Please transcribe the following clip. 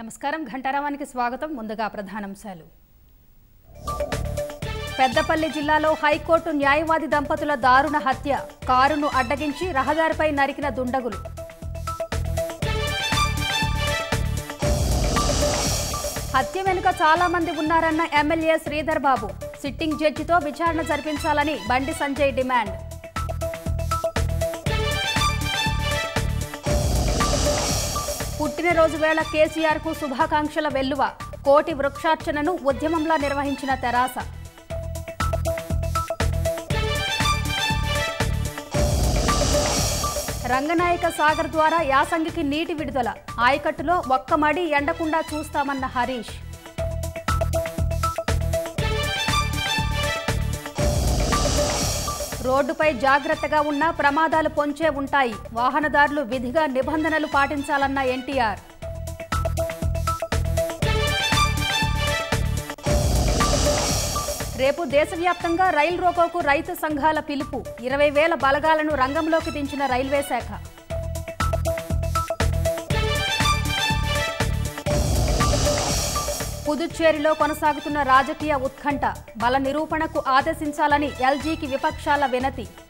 నమస్కారం ఘంటారావానికి స్వాగతం ముందుగా ప్రధానాంశాలు పెద్దపల్లి జిల్లాలో హైకోర్టు న్యాయవాది దంపతుల దారుణ హత్య కారును అడ్డగించి రహదారిపై నరికిన దుండగులు హత్య వెనుక చాలా మంది ఉన్నారన్న ఎమ్మెల్యే శ్రీధర్ బాబు సిట్టింగ్ జడ్జితో విచారణ జరిపించాలని బండి సంజయ్ డిమాండ్ పుట్టినరోజు వేళ కేసీఆర్ కు శుభాకాంక్షల వెల్లువ కోటి వృక్షార్చనను ఉద్యమంలా నిర్వహించిన తెరాస రంగనాయక సాగర్ ద్వారా యాసంగికి నీటి విడుదల ఆయకట్టులో ఒక్క మడి ఎండకుండా చూస్తామన్న హరీష్ రోడ్డుపై జాగ్రత్తగా ఉన్న ప్రమాదాలు పొంచే ఉంటాయి వాహనదారులు విధిగా నిబంధనలు పాటించాలన్న ఎన్టీఆర్ రేపు దేశవ్యాప్తంగా రైలు రోకోకు రైతు సంఘాల పిలుపు ఇరవై వేల బలగాలను రంగంలోకి దించిన రైల్వే శాఖ పుదుచ్చేరిలో కొనసాగుతున్న రాజకీయ ఉత్కంఠ బల నిరూపణకు ఆదేశించాలని ఎల్జీకి విపక్షాల వినతి